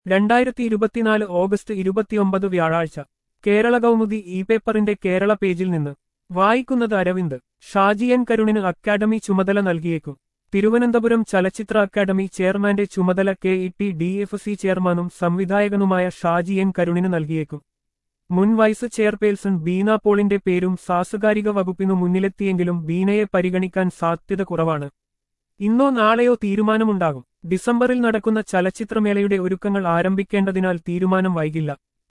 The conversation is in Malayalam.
രണ്ടായിരത്തി ഇരുപത്തിനാല് ഓഗസ്റ്റ് ഇരുപത്തിയൊമ്പത് വ്യാഴാഴ്ച കേരള കൗമുദി ഇ പേപ്പറിന്റെ കേരള പേജിൽ നിന്ന് വായിക്കുന്നത് അരവിന്ദ് ഷാജി എൻ കരുണിന് അക്കാദമി ചുമതല നൽകിയേക്കും തിരുവനന്തപുരം ചലച്ചിത്ര അക്കാദമി ചെയർമാന്റെ ചുമതല K E T D F C ചെയർമാനും സംവിധായകനുമായ ഷാജി എൻ കരുണിന് നൽകിയേക്കും മുൻ വൈസ് ചെയർപേഴ്സൺ ബീന പോളിന്റെ പേരും സാംസ്കാരിക വകുപ്പിനു മുന്നിലെത്തിയെങ്കിലും ബീനയെ പരിഗണിക്കാൻ സാധ്യത കുറവാണ് ഇന്നോ നാളെയോ തീരുമാനമുണ്ടാകും ഡിസംബറിൽ നടക്കുന്ന ചലച്ചിത്രമേളയുടെ ഒരുക്കങ്ങൾ ആരംഭിക്കേണ്ടതിനാൽ തീരുമാനം വൈകില്ല